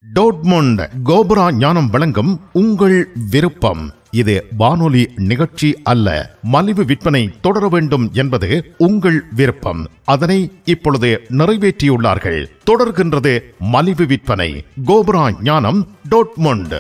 டோட்மொண்ட் கோபுரா ஞானம் வழங்கும் உங்கள் விருப்பம் இது வானொலி நிகழ்ச்சி அல்ல மலிவு விற்பனை தொடர வேண்டும் என்பது உங்கள் விருப்பம் அதனை இப்பொழுது நிறைவேற்றியுள்ளார்கள் தொடர்கின்றது மலிவு விற்பனை கோபுரா ஞானம் டோட்மொண்ட்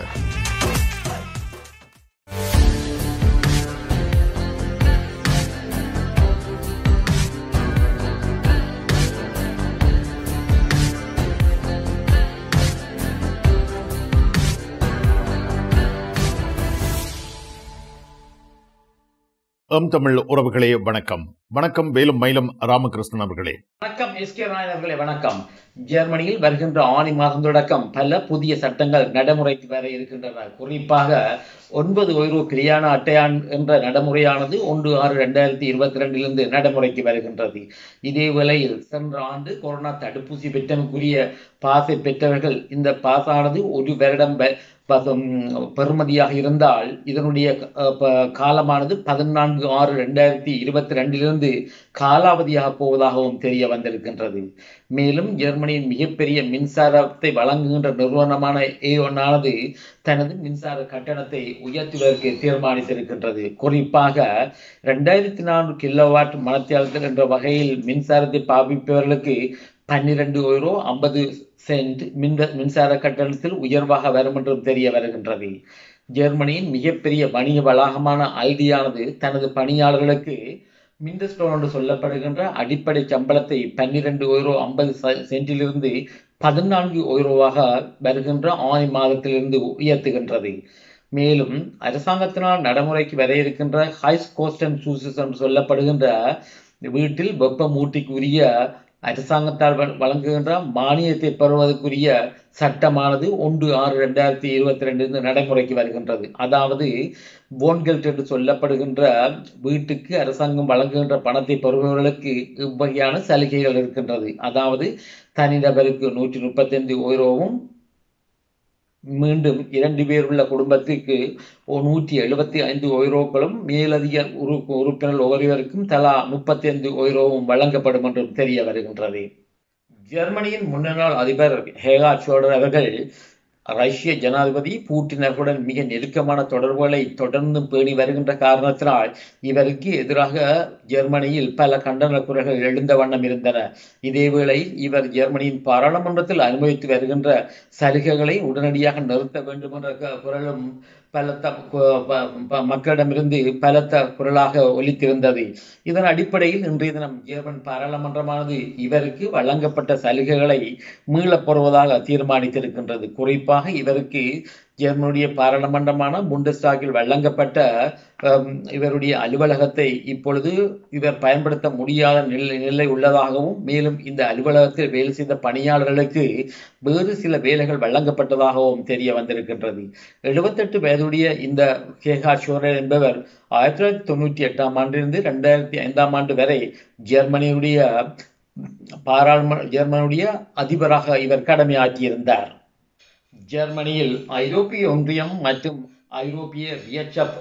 எம் தமிழ் உறவுகளே வணக்கம் வணக்கம் வேலும் மயிலும் ராமகிருஷ்ணன் அவர்களே வணக்கம் எஸ் கே ராயன் அவர்களே வணக்கம் ஜெர்மனியில் வருகின்ற ஆணி மாதம் தொடக்கம் பல புதிய சட்டங்கள் நடைமுறைக்கு வர இருக்கின்றன குறிப்பாக ஒன்பது ஒய்ரோ பிரியாண அட்டையான் என்ற நடைமுறையானது ஒன்று ஆறு ரெண்டாயிரத்தி இருபத்தி ரெண்டிலிருந்து நடைமுறைக்கு வருகின்றது இதே வேளையில் சென்ற ஆண்டு கொரோனா தடுப்பூசி பெற்றமைக்குரிய பாஸை பெற்றவர்கள் இந்த பாஸானது ஒரு வருடம் வ- பதம் பெறுமதியாக இருந்தால் இதனுடைய அஹ், ப- காலமானது பதினான்கு ஆறு ரெண்டாயிரத்தி இருபத்தி ரெண்டிலிருந்து காலாவதியாக போவதாகவும் தெரிய வந்திருக்கின்றது மேலும் ஜெர்மனியின் மிகப்பெரிய மின்சாரத்தை வழங்குகின்ற நிறுவனமான ஏ ஆனது தனது மின்சார கட்டணத்தை உயர்த்துவதற்கு தீர்மானித்திருக்கின்றது குறிப்பாக ரெண்டாயிரத்தி நான்கு கிலோவாட் மணத்தியாளர்கள் என்ற வகையில் மின்சாரத்தை பாவிப்பவர்களுக்கு பன்னிரண்டு யூரோ ஐம்பது சென்ட் மின் மின்சார கட்டணத்தில் உயர்வாக வரும் என்றும் தெரிய வருகின்றது ஜெர்மனியின் மிகப்பெரிய வணிக வளாகமான அல்டியானது தனது பணியாளர்களுக்கு மிண்டஸ்டோன் என்று சொல்லப்படுகின்ற அடிப்படை சம்பளத்தை பன்னிரண்டு யூரோ ஐம்பது சென்டிலிருந்து பதினான்கு யூரோவாக வருகின்ற ஆணி மாதத்திலிருந்து உயர்த்துகின்றது மேலும் அரசாங்கத்தினால் நடைமுறைக்கு வர இருக்கின்ற ஹைஸ் கோஸ்ட் அண்ட் சூசஸ் என்று சொல்லப்படுகின்ற வீட்டில் வெப்ப மூட்டிக்குரிய அரசாங்கத்தால் வழ- வழங்குகின்ற மானியத்தை பெறுவதற்குரிய சட்டமானது ஒன்று ஆறு ரெண்டாயிரத்தி இருபத்தி ரெண்டு நடைமுறைக்கு வருகின்றது அதாவது போன்கெல்ட் என்று சொல்லப்படுகின்ற வீட்டுக்கு அரசாங்கம் வழங்குகின்ற பணத்தை பெறுபவர்களுக்கு இவ்வகையான சலுகைகள் இருக்கின்றது அதாவது தனிநபருக்கு நூற்றி முப்பத்தைந்து ஓய்ரோவும் மீண்டும் இரண்டு பேர் உள்ள குடும்பத்திற்கு நூற்றி எழுபத்தி ஐந்து ஒய்ரோக்களும் மேலதிக உறு உறுப்பினர் ஒவ்வொருவருக்கும் தலா முப்பத்தி ஐந்து ஒய்ரோவும் வழங்கப்படும் என்றும் தெரிய வருகின்றது ஜெர்மனியின் முன்னாள் அதிபர் ஹேகா சோடர் அவர்கள் ரஷ்ய ஜனாதிபதி பூட்டின் அவர்களுடன் மிக நெருக்கமான தொடர்புகளை தொடர்ந்து பேணி வருகின்ற காரணத்தினால் இவருக்கு எதிராக ஜெர்மனியில் பல கண்டன குரல்கள் எழுந்த வண்ணம் இருந்தன இதேவேளை இவர் ஜெர்மனியின் பாராளுமன்றத்தில் அனுமதித்து வருகின்ற சலுகைகளை உடனடியாக நிறுத்த வேண்டும் என்ற க- குரலும் பலத்த கு- ப- ப- மக்களிடமிருந்து பலத்த குரலாக ஒலித்திருந்தது இதன் அடிப்படையில் இன்றைய தினம் ஜெர்மன் பாராளுமன்றமானது இவருக்கு வழங்கப்பட்ட சலுகைகளை மீளப் பெறுவதாக தீர்மானித்திருக்கின்றது குறிப்பாக இவருக்கு ஜெர்மனுடைய பாராளுமன்றமான புண்டஸ்டாகில் வழங்கப்பட்ட ஹம், இவருடைய அலுவலகத்தை இப்பொழுது இவர் பயன்படுத்த முடியாத நிலை நிலை உள்ளதாகவும் மேலும் இந்த அலுவலகத்தில் வேலை செய்த பணியாளர்களுக்கு வேறு சில வேலைகள் வழங்கப்பட்டதாகவும் தெரிய வந்திருக்கின்றது எழுபத்தெட்டு வயதுடைய இந்த கேகா ஷோரர் என்பவர் ஆயிரத்தி தொள்ளாயிரத்தி தொண்ணூற்றி எட்டாம் ஆண்டிலிருந்து ரெண்டாயிரத்தி ஐந்தாம் ஆண்டு வரை ஜெர்மனியுடைய பாராளுமன்ற ஜெர்மனியுடைய அதிபராக இவர் கடமையாற்றியிருந்தார் ஜெர்மனியில் ஐரோப்பிய ஒன்றியம் மற்றும் ஐரோப்பிய வியச்சப்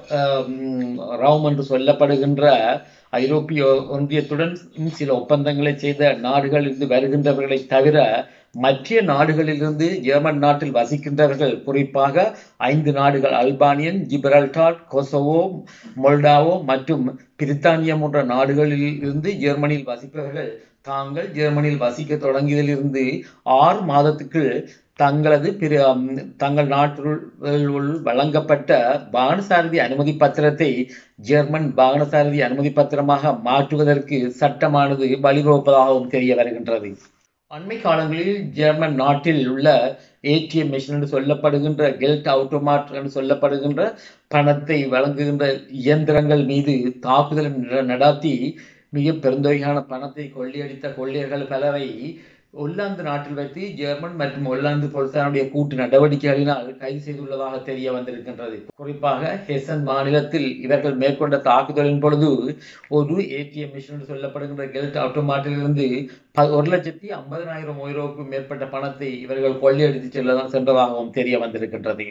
ரவும் என்று சொல்லப்படுகின்ற ஐரோப்பிய ஒன்றியத்துடன் சில ஒப்பந்தங்களை செய்த நாடுகளிலிருந்து வருகின்றவர்களை தவிர மற்ற நாடுகளிலிருந்து ஜெர்மன் நாட்டில் வசிக்கின்றவர்கள் குறிப்பாக ஐந்து நாடுகள் அல்பானியன் ஜிப்ரல்டார் கொசவோ மொல்டாவோ மற்றும் பிரித்தானியா போன்ற நாடுகளில் இருந்து ஜெர்மனியில் வசிப்பவர்கள் தாங்கள் ஜெர்மனியில் வசிக்க தொடங்கியதிலிருந்து ஆறு மாதத்துக்கு தங்களது பிற ம், தங்கள் நாட்டில் வழங்கப்பட்ட பானசாரதி அனுமதி பத்திரத்தை ஜெர்மன் பானசாரதி அனுமதி பத்திரமாக மாற்றுவதற்கு சட்டமானது வழிவகுப்பதாகவும் தெரிய வருகின்றது அண்மை காலங்களில் ஜெர்மன் நாட்டில் உள்ள ஏடிஎம் மிஷின் என்று சொல்லப்படுகின்ற கெல்ட் அவுட்டோமாட் என்று சொல்லப்படுகின்ற பணத்தை வழங்குகின்ற இயந்திரங்கள் மீது தாக்குதல் நட- நடாத்தி மிக பெருந்தொகையான பணத்தை கொள்ளையடித்த கொள்ளையர்கள் பலரை ஒல்லாந்து நாட்டில் வைத்து ஜெர்மன் மற்றும் ஒல்லாந்து போலீசாருடைய கூட்டு நடவடிக்கைகளினால் கைது செய்துள்ளதாக தெரிய வந்திருக்கின்றது குறிப்பாக ஹெசன் மாநிலத்தில் இவர்கள் மேற்கொண்ட தாக்குதலின் பொழுது ஒரு ஏடிஎம் மிஷின் என்று சொல்லப்படுகின்ற கெல்ட் ஆட்டோமாட்டிலிருந்து ப- ஒரு லட்சத்தி ஐம்பதனாயிரம் ஓய்ரோவுக்கும் மேற்பட்ட பணத்தை இவர்கள் கொள்ளையடித்து செல்ல சென்றதாகவும் தெரிய வந்திருக்கின்றது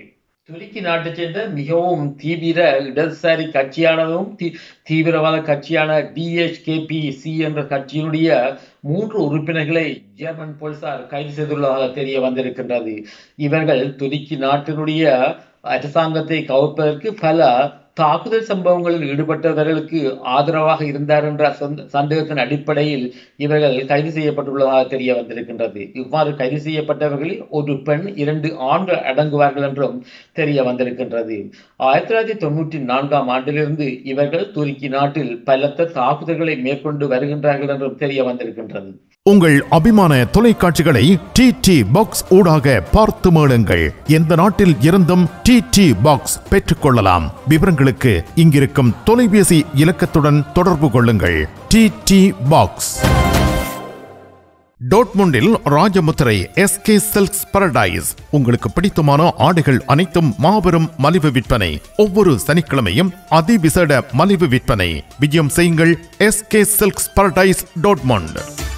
துருக்கி நாட்டைச் சேர்ந்த மிகவும் தீவிர இடதுசாரி கட்சியானதும் தீ- தீவிரவாத கட்சியான டிஎச்கேபிசி என்ற கட்சியினுடைய மூன்று உறுப்பினர்களை ஜெர்மன் போலீசார் கைது செய்துள்ளதாக தெரிய வந்திருக்கின்றது இவர்கள் துருக்கி நாட்டினுடைய அரசாங்கத்தை கவர்ப்பதற்கு பல தாக்குதல் சம்பவங்களில் ஈடுபட்டவர்களுக்கு ஆதரவாக இருந்தார் என்ற சந்த- சந்தேகத்தின் அடிப்படையில் இவர்கள் கைது செய்யப்பட்டுள்ளதாக தெரிய வந்திருக்கின்றது இவ்வாறு கைது செய்யப்பட்டவர்களில் ஒரு பெண் இரண்டு ஆண்கள் அடங்குவார்கள் என்றும் தெரிய வந்திருக்கின்றது ஆயிரத்தி தொள்ளாயிரத்தி தொண்ணூற்றி நான்காம் ஆண்டிலிருந்து இவர்கள் துருக்கி நாட்டில் பலத்த தாக்குதல்களை மேற்கொண்டு வருகின்றார்கள் என்றும் தெரிய வந்திருக்கின்றது உங்கள் அபிமான தொலைக்காட்சிகளை டி டி பாக்ஸ் ஊடாக பார்த்து மேளுங்கள் எந்த நாட்டில் இருந்தும் டி டி பாக்ஸ் பெற்றுக்கொள்ளலாம் விவரங்களுக்கு இங்கிருக்கும் தொலைபேசி இலக்கத்துடன் தொடர்பு கொள்ளுங்கள் டி டி பாக்ஸ் டோட்முண்டில் ராஜமுத்திரை எஸ்கே சில்க்ஸ் பரடைஸ் உங்களுக்கு பிடித்தமான ஆடைகள் அனைத்தும் மாபெரும் மலிவு விற்பனை ஒவ்வொரு சனிக்கிழமையும் அதிவிசேட மலிவு விற்பனை விஜயம் செய்யுங்கள் எஸ்கே சில்க்ஸ் பரடைஸ் டோட்மண்ட்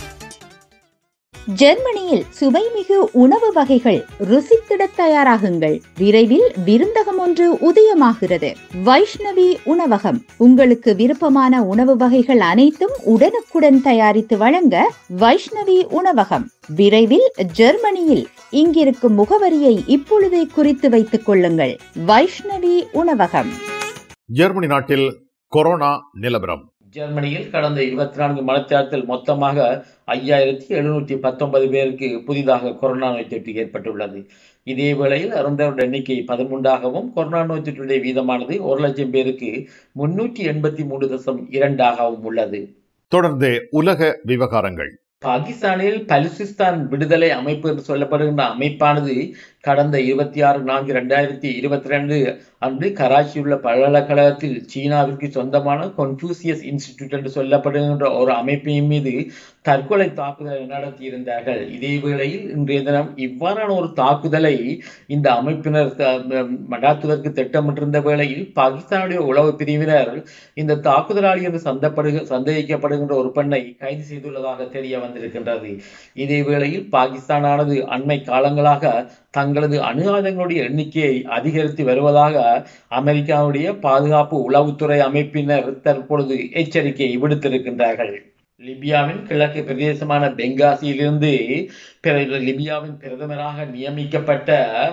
ஜெர்மனியில் சுவைமிகு உணவு வகைகள் ருசித்திட தயாராகுங்கள் விரைவில் விருந்தகம் ஒன்று உதயமாகிறது வைஷ்ணவி உணவகம் உங்களுக்கு விருப்பமான உணவு வகைகள் அனைத்தும் உடனுக்குடன் தயாரித்து வழங்க வைஷ்ணவி உணவகம் விரைவில் ஜெர்மனியில் இங்கிருக்கும் முகவரியை இப்பொழுதே குறித்து வைத்துக் கொள்ளுங்கள் வைஷ்ணவி உணவகம் ஜெர்மனி நாட்டில் கொரோனா நிலவரம் ஜெர்மனியில் கடந்த இருபத்தி நான்கு மணித்தியாலத்தில் மொத்தமாக ஐயாயிரத்தி எழுநூற்றி பத்தொன்பது பேருக்கு புதிதாக கொரோனா நோய் தொற்று ஏற்பட்டுள்ளது இதே வேளையில் இறந்தவருடைய எண்ணிக்கை பதிமூன்றாகவும் கொரோனா நோய் தொற்றுடைய வீதமானது ஒரு லட்சம் பேருக்கு முன்னூற்றி எண்பத்தி மூன்று தசம் இரண்டாகவும் உள்ளது தொடர்ந்து உலக விவகாரங்கள் பாகிஸ்தானில் பலுசிஸ்தான் விடுதலை அமைப்பு என்று சொல்லப்படுகின்ற அமைப்பானது கடந்த இருபத்தி ஆறு நான்கு ரெண்டாயிரத்தி இருபத்தி ரெண்டு அன்று கராச்சியில் உள்ள பல்கலைக்கழகத்தில் சீனாவிற்கு சொந்தமான கொன்ஃபூசியஸ் இன்ஸ்டிடியூட் என்று சொல்லப்படுகின்ற ஒரு அமைப்பின் மீது தற்கொலை தாக்குதலை நடத்தியிருந்தார்கள் இதே வேளையில் இன்றைய தினம் இவ்வாறான ஒரு தாக்குதலை இந்த அமைப்பினர் த- ம், நடாத்துவதற்கு திட்டமிட்டிருந்த வேளையில் பாகிஸ்தானுடைய உளவு பிரிவினர் இந்த தாக்குதலாளி என்று சந்தப்படுக சந்தேகிக்கப்படுகின்ற ஒரு பெண்ணை கைது செய்துள்ளதாக தெரிய வந்திருக்கின்றது இதே வேளையில் பாகிஸ்தானானது அண்மை காலங்களாக தங்களது அணு ஆயுதங்களுடைய எண்ணிக்கையை அதிகரித்து வருவதாக அமெரிக்காவுடைய பாதுகாப்பு உளவுத்துறை அமைப்பினர் தற்பொழுது எச்சரிக்கையை விடுத்திருக்கின்றார்கள் லிபியாவின் கிழக்கு பிரதேசமான பெங்காசியிலிருந்து பிற- லிபியாவின் பிரதமராக நியமிக்கப்பட்ட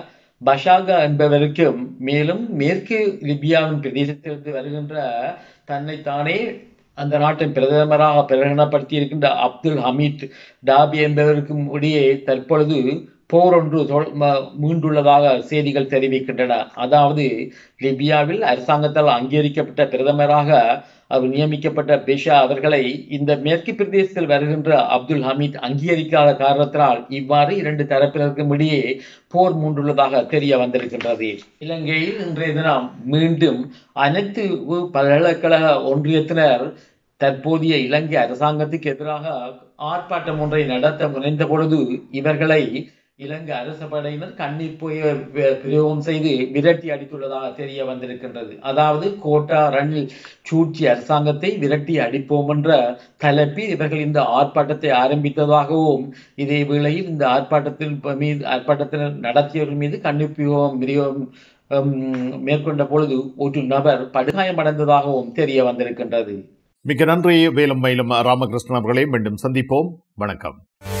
பஷாகா என்பவருக்கும் மேலும் மேற்கு லிபியாவின் பிரதேசத்திலிருந்து வருகின்ற தன்னைத்தானே அந்த நாட்டின் பிரதமராக பிரகடனப்படுத்தி இருக்கின்ற அப்துல் ஹமீத் டாபி என்பவருக்கும் இடையே தற்பொழுது போர் ஒன்று தொ- ம- மீண்டுள்ளதாக செய்திகள் தெரிவிக்கின்றன அதாவது லிபியாவில் அரசாங்கத்தால் அங்கீகரிக்கப்பட்ட பிரதமராக அவர் நியமிக்கப்பட்ட பெஷா அவர்களை இந்த மேற்கு பிரதேசத்தில் வருகின்ற அப்துல் ஹமீத் அங்கீகரிக்காத காரணத்தினால் இவ்வாறு இரண்டு தரப்பினருக்கும் இடையே போர் மூண்டுள்ளதாக தெரிய வந்திருக்கின்றது இலங்கையில் இன்றைய தினம் மீண்டும் அனைத்து உ- பல்கலைக்கழக ஒன்றியத்தினர் தற்போதைய இலங்கை அரசாங்கத்துக்கு எதிராக ஆர்ப்பாட்டம் ஒன்றை நடத்த முனைந்த பொழுது இவர்களை இலங்கை அரச படையினர் கண்ணீர் போய் பிரயோகம் செய்து விரட்டி அடித்துள்ளதாக தெரிய வந்திருக்கின்றது அதாவது கோட்டா ரணில் சூழ்ச்சி அரசாங்கத்தை விரட்டி அடிப்போம் என்ற தலைப்பில் இவர்கள் இந்த ஆர்ப்பாட்டத்தை ஆரம்பித்ததாகவும் இதே வேளையில் இந்த ஆர்ப்பாட்டத்தில் ப- மீது ஆர்ப்பாட்டத்தினர் நடத்தியவர்கள் மீது கண்ணீர் பிரயோகம் விநியோகம் ஹம், மேற்கொண்ட பொழுது ஒரு நபர் படுகாயமடைந்ததாகவும் தெரிய வந்திருக்கின்றது மிக்க நன்றி வேலும் மயிலும் ராமகிருஷ்ணன் அவர்களை மீண்டும் சந்திப்போம் வணக்கம்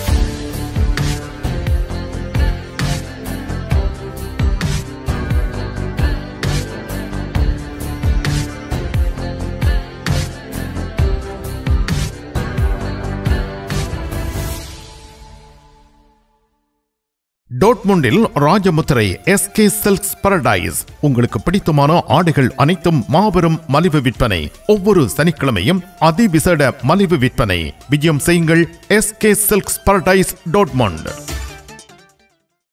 டோட்முண்டில் ராஜமுத்திரை எஸ்கே சில்க்ஸ் பரடைஸ் உங்களுக்கு பிடித்தமான ஆடைகள் அனைத்தும் மாபெரும் மலிவு விற்பனை ஒவ்வொரு சனிக்கிழமையும் அதிவிசேட மலிவு விற்பனை விஜயம் செய்யுங்கள் எஸ்கே சில்க்ஸ் பரடைஸ் டோட்மண்ட்